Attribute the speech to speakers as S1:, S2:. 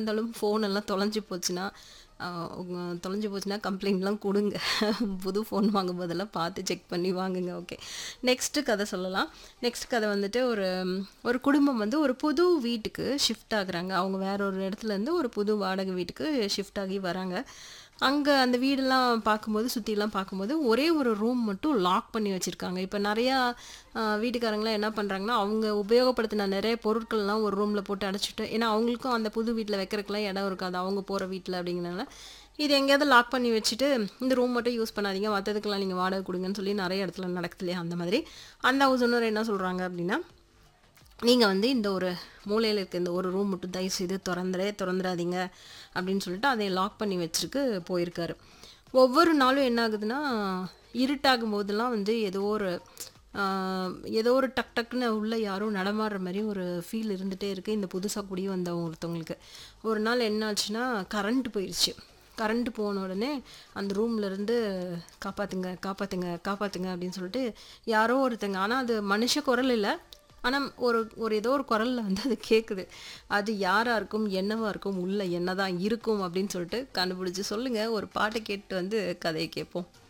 S1: இருந்தாலும் ஃபோன் எல்லாம் தொலைஞ்சு போச்சுன்னா ஆ, உங்க தொலைஞ்சு போச்சுன்னா கம்ப்ளைண்ட்லாம் கொடுங்க புது ஃபோன் வாங்கும்போதெல்லாம் பார்த்து செக் பண்ணி வாங்குங்க ஓகே நெக்ஸ்ட்டு கதை சொல்லலாம் நெக்ஸ்ட் கதை வந்துட்டு ஒரு ஒரு குடும்பம் வந்து ஒரு புது வீட்டுக்கு ஷிஃப்ட் ஆகுறாங்க அவங்க வேற ஒரு இடத்துல இருந்து ஒரு புது வாடகை வீட்டுக்கு ஷிஃப்ட் ஆகி வராங்க அங்கே அந்த வீடெல்லாம் பார்க்கும்போது சுற்றிலாம் பார்க்கும்போது ஒரே ஒரு ரூம் மட்டும் லாக் பண்ணி வச்சுருக்காங்க இப்போ நிறையா ஆஹ், வீட்டுக்காரங்களாம் என்ன பண்ணுறாங்கன்னா அவங்க உபயோகப்படுத்தின நிறைய பொருட்கள்லாம் ஒரு ரூமில் போட்டு அடைச்சிட்டு ஏன்னா அவங்களுக்கும் அந்த புது வீட்டில் வைக்கிறதுக்குலாம் இடம் இருக்காது அவங்க போகிற வீட்டில் அப்படிங்கிறனால இது எங்கேயாவது லாக் பண்ணி வச்சுட்டு இந்த ரூம் மட்டும் யூஸ் பண்ணாதீங்க மற்றதுக்கெல்லாம் நீங்கள் வாடகை கொடுங்கன்னு சொல்லி நிறைய இடத்துல நடக்குது இல்லையா அந்த மாதிரி அந்த ஹவுஸ் ஓனர் என்ன சொல்கிறாங்க அப்படின்னா நீங்கள் வந்து இந்த ஒரு மூலையில் இருக்க இந்த ஒரு ரூம் மட்டும் தயவு செய்து திறந்துடே திறந்துடாதீங்க அப்படின்னு சொல்லிட்டு அதை லாக் பண்ணி வச்சிருக்கு போயிருக்காரு ஒவ்வொரு நாளும் என்ன ஆகுதுன்னா இருட்டாகும் போதெல்லாம் வந்து ஏதோ ஒரு ஆஹ், ஏதோ ஒரு டக் டக்குன்னு உள்ள யாரோ நடமாடுற மாதிரி ஒரு ஃபீல் இருந்துகிட்டே இருக்குது இந்த புதுசாக குடி வந்தவங்க ஒருத்தவங்களுக்கு ஒரு நாள் என்ன ஆச்சுன்னா கரண்ட் போயிடுச்சு கரண்ட் போன உடனே அந்த ரூம்ல இருந்து காப்பாத்துங்க காப்பாத்துங்க காப்பாத்துங்க அப்படின்னு சொல்லிட்டு யாரோ ஒருத்தங்க ஆனால் அது மனுஷ குரல் இல்லை ஆனால் ஒரு ஒரு ஏதோ ஒரு குரலில் வந்து அது கேட்குது அது யாராக இருக்கும் என்னவா இருக்கும் உள்ள என்னதான் இருக்கும் அப்படின்னு சொல்லிட்டு கண்டுபிடிச்சி சொல்லுங்கள் ஒரு பாட்டை கேட்டு வந்து கதையை கேட்போம்